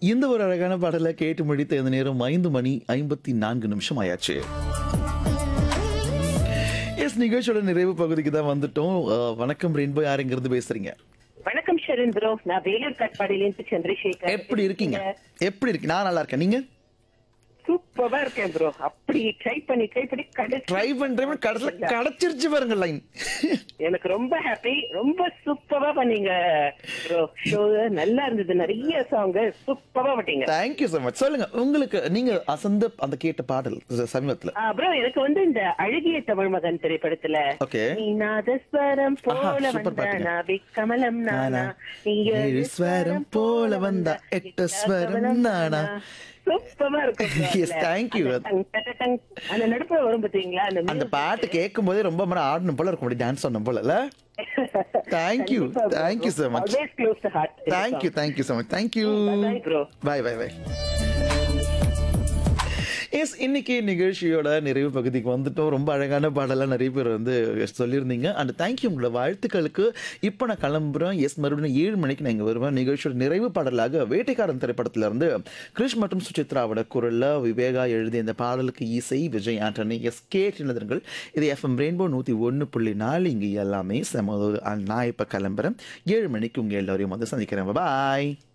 இந்த ஒரு அழகான பாடலை கேட்டு முடித்த இந்த நேரம் ஐந்து மணி ஐம்பத்தி நான்கு நிமிஷம் ஆயாச்சு எஸ் நிகழ்ச்சியோட நிறைவு பகுதிக்கு தான் வந்துட்டோம் அஹ், வணக்கம் ரெயின்போ யாருங்கிறது பேசுறீங்க வணக்கம் ஷரன் ப்ரோ நான் வேலூர் கட்பாடியிலேருந்து சந்திரசேகர் எப்படி இருக்கீங்க எப்படி இருக்கு நான் நல்லா இருக்கேன் நீங்க சூப்பரா இருக்கேன் ப்ரோ அப்படி ட்ரை பண்ணி ட்ரை பண்ணி கடைசி ட்ரை பண்றேன் கடைசியில் கிடைச்சிருச்சு பாருங்க லைன் எனக்கு ரொம்ப ஹாப்பி ரொம்ப சூப்பரா பண்ணீங்க ப்ரோ ஷோ நல்லா இருந்தது நிறைய சாங் சூப்பரா பண்ணீங்க தேங்க்யூ so மச் சொல்லுங்க உங்களுக்கு நீங்க அசந்த அந்த கேட்ட பாடல் சமீபத்துல ப்ரோ எனக்கு வந்து இந்த அழகிய தமிழ் மகன் திரைப்படத்துல Okay. நீ நாதஸ்வரம் போல ஆஹா, super வந்த பாட்டுங்க. நாவி கமலம் நானா நானா. நீ ஏழு ஸ்வரம் போல வந்த எட்டு ஸ்வரம் நானா. சூப்பரா இருக்கும் bro Yes, அதுல. thank you. அந்த டங், டட, டங், அந்த நடுப்புல வரும் பாத்தீங்களா அந்த அந்த music. பாட்டு கேட்கும் போதே ரொம்ப மரம் ஆடணும் போல இருக்கும் அப்படி டான்ஸ் பண்ணணும் போல இல்ல Thank you. கண்டிப்பா bro. Thank you so much. Always close to heart. Thank you thank you so much thank you Bye bro. Bye bye bye yes இன்னைக்கு நிகழ்ச்சியோட நிறைவு பகுதிக்கு வந்துட்டோம் ரொம்ப அழகான பாடலாம் நிறைய பேர் வந்து சொல்லியிருந்தீங்க அண்ட் தேங்க்யூ உங்களோட வாழ்த்துக்களுக்கு இப்போ நான் கிளம்புறேன் எஸ் மறுபடியும் ஏழு மணிக்கு நான் இங்கே வருவேன் நிகழ்ச்சியோட நிறைவு பாடலாக வேட்டைக்காரன் திரைப்படத்துல இருந்து கிருஷ் மற்றும் சுசித்ராவோட குரல்ல விவேகா எழுதிய இந்த பாடலுக்கு இசை விஜய் ஆண்டனி எஸ் கே சின்னதர்கள் இது எஃப்எம் ரெயின்போ நூற்றி ஒன்று புள்ளி நாலு இங்கே எல்லாமே செம நான் இப்போ கிளம்புறேன் ஏழு மணிக்கு உங்கள் எல்லோரையும் வந்து சந்திக்கிறேன் பாய்